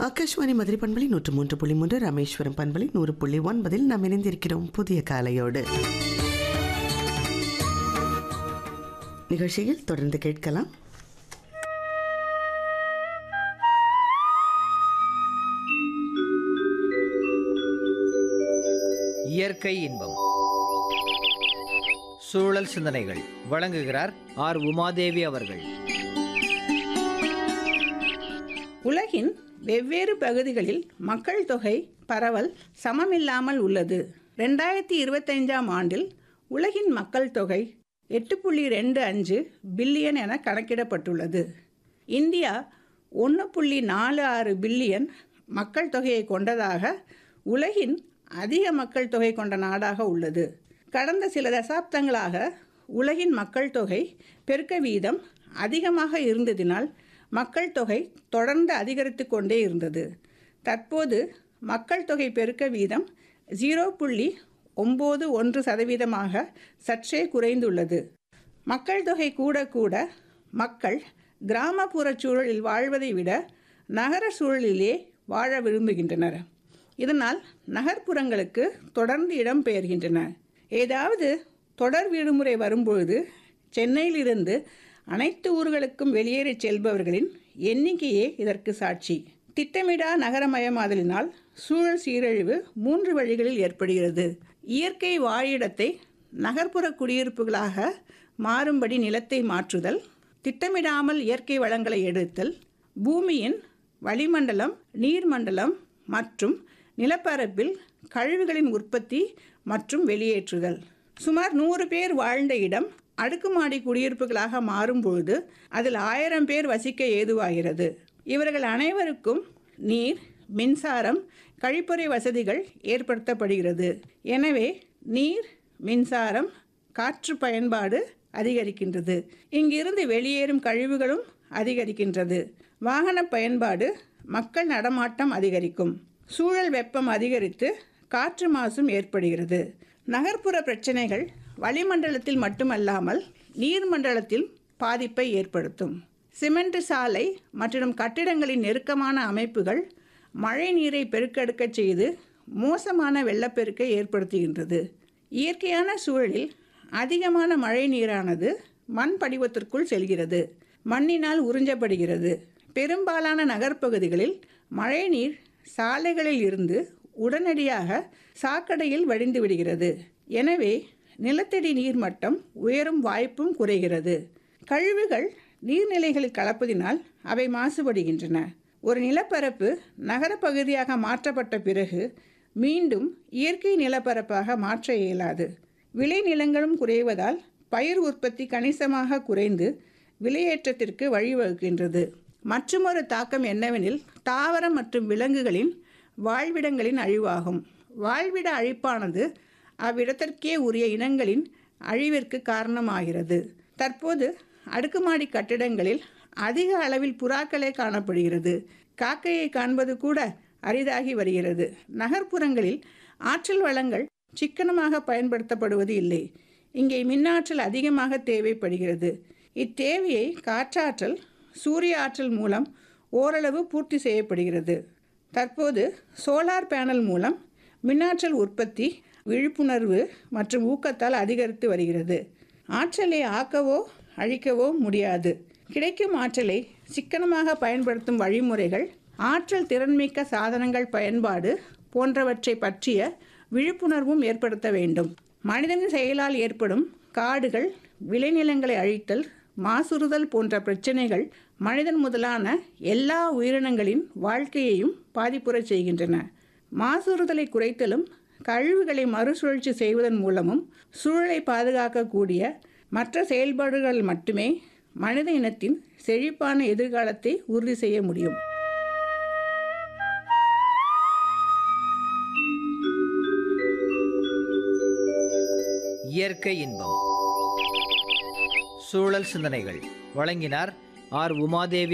ஆகாஷ்வாணி மதுரை பண்பலை நூற்று மூன்று புள்ளி மூன்று ராமேஸ்வரம் பண்பலை நூறு புள்ளி ஒன்பதில் நாம் இணைந்திருக்கிறோம் புதிய காலையோடு நிகழ்ச்சியில் தொடர்ந்து கேட்கலாம் இயற்கை இன்பம் சூழல் சிந்தனைகள் வழங்குகிறார் ஆர் உமாதேவி அவர்கள் உலகின் வெவ்வேறு பகுதிகளில் மக்கள் தொகை பரவல் சமமில்லாமல் உள்ளது ரெண்டாயிரத்தி இருபத்தைந்தாம் ஆண்டில் உலகின் மக்கள் தொகை எட்டு புள்ளி ரெண்டு அஞ்சு பில்லியன் என கணக்கிடப்பட்டுள்ளது இந்தியா ஒன்று புள்ளி நாலு ஆறு பில்லியன் மக்கள் தொகையை கொண்டதாக உலகின் அதிக மக்கள் தொகை கொண்ட நாடாக உள்ளது கடந்த சில தசாப்தங்களாக உலகின் மக்கள் தொகை பெருக்க வீதம் அதிகமாக இருந்ததினால் மக்கள் தொகை தொடர்ந்து அதிகரித்து கொண்டே இருந்தது தற்போது மக்கள் தொகை பெருக்க வீதம் ஜீரோ புள்ளி ஒம்பது ஒன்று சதவீதமாக சற்றே குறைந்துள்ளது மக்கள் தொகை கூட கூட மக்கள் கிராமப்புற சூழலில் வாழ்வதை விட நகர சூழலிலே வாழ விரும்புகின்றனர் இதனால் நகர்ப்புறங்களுக்கு தொடர்ந்து இடம் பெயர்கின்றன ஏதாவது தொடர் விடுமுறை வரும்பொழுது சென்னையிலிருந்து அனைத்து ஊர்களுக்கும் வெளியேறிச் செல்பவர்களின் எண்ணிக்கையே இதற்கு சாட்சி திட்டமிடா நகரமயமாதலினால் சூழல் சீரழிவு மூன்று வழிகளில் ஏற்படுகிறது இயற்கை வாழிடத்தை நகர்ப்புற குடியிருப்புகளாக மாறும்படி நிலத்தை மாற்றுதல் திட்டமிடாமல் இயற்கை வளங்களை எடுத்தல் பூமியின் வளிமண்டலம் நீர்மண்டலம் மற்றும் நிலப்பரப்பில் கழிவுகளின் உற்பத்தி மற்றும் வெளியேற்றுதல் சுமார் நூறு பேர் வாழ்ந்த இடம் அடுக்குமாடி குடியிருப்புகளாக மாறும்பொழுது அதில் ஆயிரம் பேர் வசிக்க ஏதுவாகிறது இவர்கள் அனைவருக்கும் நீர் மின்சாரம் கழிப்பறை வசதிகள் ஏற்படுத்தப்படுகிறது எனவே நீர் மின்சாரம் காற்று பயன்பாடு அதிகரிக்கின்றது இங்கிருந்து வெளியேறும் கழிவுகளும் அதிகரிக்கின்றது வாகன பயன்பாடு மக்கள் நடமாட்டம் அதிகரிக்கும் சூழல் வெப்பம் அதிகரித்து காற்று மாசும் ஏற்படுகிறது நகர்ப்புற பிரச்சனைகள் வளிமண்டலத்தில் மட்டுமல்லாமல் நீர்மண்டலத்தில் பாதிப்பை ஏற்படுத்தும் சிமெண்ட் சாலை மற்றும் கட்டிடங்களின் நெருக்கமான அமைப்புகள் மழை நீரை பெருக்கெடுக்கச் செய்து மோசமான வெள்ளப்பெருக்கை ஏற்படுத்துகின்றது இயற்கையான சூழலில் அதிகமான மழை நீரானது மண் படிவத்திற்குள் செல்கிறது மண்ணினால் உறிஞ்சப்படுகிறது பெரும்பாலான நகர்ப்பகுதிகளில் மழைநீர் சாலைகளில் இருந்து உடனடியாக சாக்கடையில் வடிந்து விடுகிறது எனவே நிலத்தடி நீர் மட்டம் உயரும் வாய்ப்பும் குறைகிறது கழிவுகள் நீர்நிலைகளில் கலப்பதினால் அவை மாசுபடுகின்றன ஒரு நிலப்பரப்பு நகரப்பகுதியாக மாற்றப்பட்ட பிறகு மீண்டும் இயற்கை நிலப்பரப்பாக மாற்ற இயலாது விளைநிலங்களும் குறைவதால் பயிர் உற்பத்தி கணிசமாக குறைந்து விலையேற்றத்திற்கு வழிவகுக்கின்றது மற்றுமொரு தாக்கம் என்னவெனில் தாவரம் மற்றும் விலங்குகளின் வாழ்விடங்களின் அழிவாகும் வாழ்விட அழிப்பானது அவ்விடத்திற்கே உரிய இனங்களின் அழிவிற்கு காரணமாகிறது தற்போது அடுக்குமாடி கட்டிடங்களில் அதிக அளவில் புறாக்களே காணப்படுகிறது காக்கையை காண்பது கூட அரிதாகி வருகிறது நகர்ப்புறங்களில் ஆற்றல் வளங்கள் சிக்கனமாக பயன்படுத்தப்படுவது இல்லை இங்கே மின்னாற்றல் அதிகமாக தேவைப்படுகிறது இத்தேவையை காற்றாற்றல் சூரிய ஆற்றல் மூலம் ஓரளவு பூர்த்தி செய்யப்படுகிறது தற்போது சோலார் பேனல் மூலம் மின்னாற்றல் உற்பத்தி விழிப்புணர்வு மற்றும் ஊக்கத்தால் அதிகரித்து வருகிறது ஆற்றலை ஆக்கவோ அழிக்கவோ முடியாது கிடைக்கும் ஆற்றலை சிக்கனமாக பயன்படுத்தும் வழிமுறைகள் ஆற்றல் திறன்மிக்க சாதனங்கள் பயன்பாடு போன்றவற்றை பற்றிய விழிப்புணர்வும் ஏற்படுத்த வேண்டும் மனிதனின் செயலால் ஏற்படும் காடுகள் விளைநிலங்களை அழித்தல் மாசுறுதல் போன்ற பிரச்சனைகள் மனிதன் முதலான எல்லா உயிரினங்களின் வாழ்க்கையையும் பாதிப்புறச் செய்கின்றன மாசுறுதலை குறைத்தலும் கழிவுகளை மறுசுழற்சி செய்வதன் மூலமும் சூழலை பாதுகாக்கக்கூடிய மற்ற செயல்பாடுகள் மட்டுமே மனித இனத்தின் செழிப்பான எதிர்காலத்தை உறுதி செய்ய முடியும் இயற்கை இன்பம் சூழல் சிந்தனைகள் வழங்கினார் ஆர் உமாதேவி